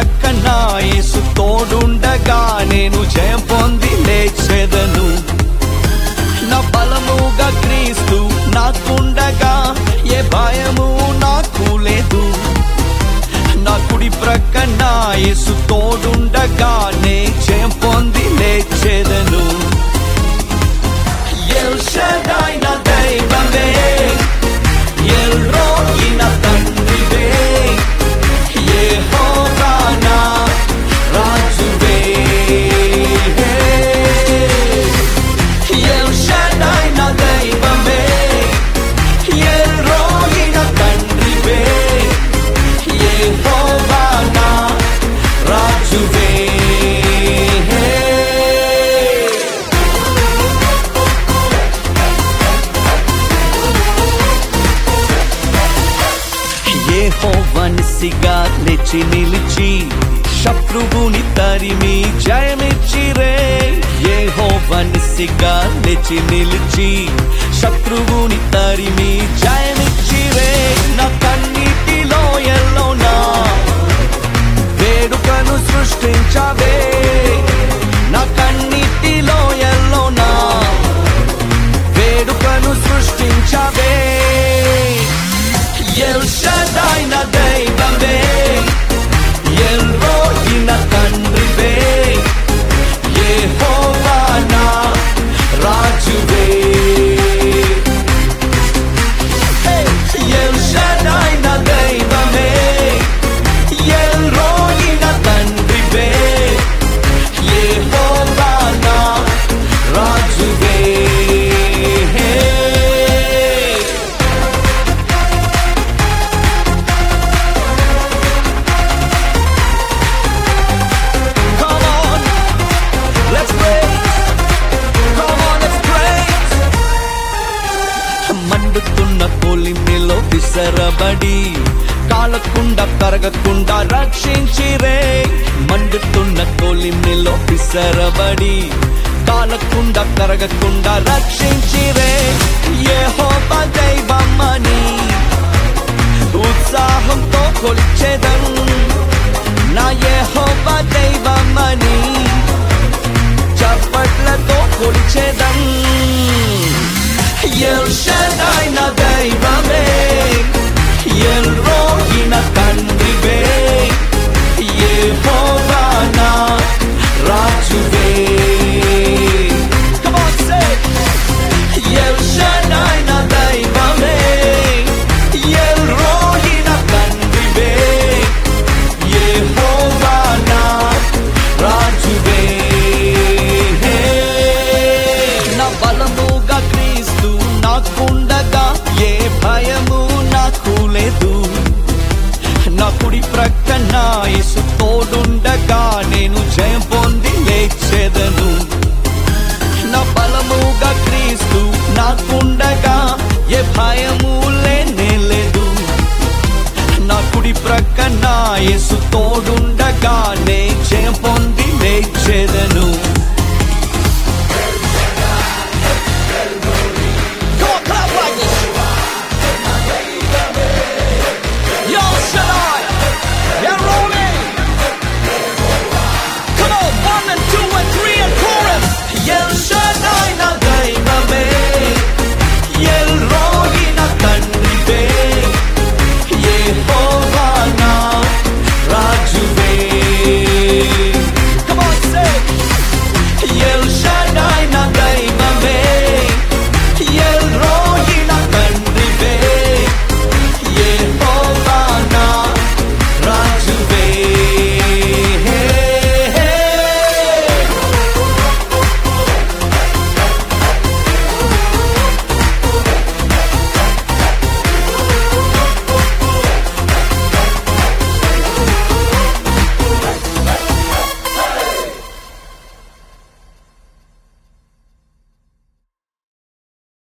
ప్రక్కన యేసు తోడుండగా నేను జయం పొంది లేచెదను నా బలముగా క్రీస్తు నాకుండగా ఏ భయము నాకు లేదు నా కుడి ప్రక్కన యేసు తోడుండగా నే జయం పొంది లేచెదను ఎల్ షడాయ్ నా దైవమే ఎల్ రోయి నా తండ్రివే యెహోవా నా రాజువే ఎల్ షడాయ్ నా దైవమే ఎల్ రోయి నా తండ్రివే యెహోవా నా రాజువే యెహోవనిసిగా లేచి నిలిచి శత్రువుని తరిమి జయమిచ్చి రే యెహోవనిసిగా లేచి నిలిచి శత్రువుని తరిమి జయమిచ్చి రే నా కన్నీటిలో ఎల్లోనా వేడుకను సృష్టించవే నా కన్నీటిలో ఎల్లోనా వేడుకను సృష్టించవే ఎల్ షడాయ్ నా దైవమే ఎల్ రోయి నా తండ్రివే యెహోవా నా రాజువే ఎల్ షడాయ్ నా దైవమే ఎల్ రోయి నా తండ్రివే యెహోవా నా రాజువే Come on, let's praise. Come on, let's praise. మండుతున్న కొలిమిలో విసరబడి కాలకుండా కరగకుండా రక్షించి రే మండుతున్న కొలిమిలో విసరబడి కాలకుండా కరగకుండా రక్షించి రే యెహోవా దైవమని ఉత్సాహంతో కొలిచెదం నా యెహోవా దైవమని చప్పట్లతో కొలిచెదం ఎల్ షడాయ్ నా దైవమే ఎల్ రోయి నా తండ్రివే యెహోవా నా రాజువే Come on, say it. El Shaddai నా దైవమే ఎల్ రోయి నా తండ్రివే యెహోవా నా రాజువే నా బలముగా క్రీస్తు నాకుండగా ఏ భయము నాకు లేదు నా కుడి ప్రక్కన యేసు తోడుండగా నేను జయం పొంది లేచెదను నా బలముగా క్రీస్తు నాకుండగా ఏ భయము లేనే లేదు నా కుడి ప్రక్కన యేసు తోడుండగా నే జయం పొంది లేచెదను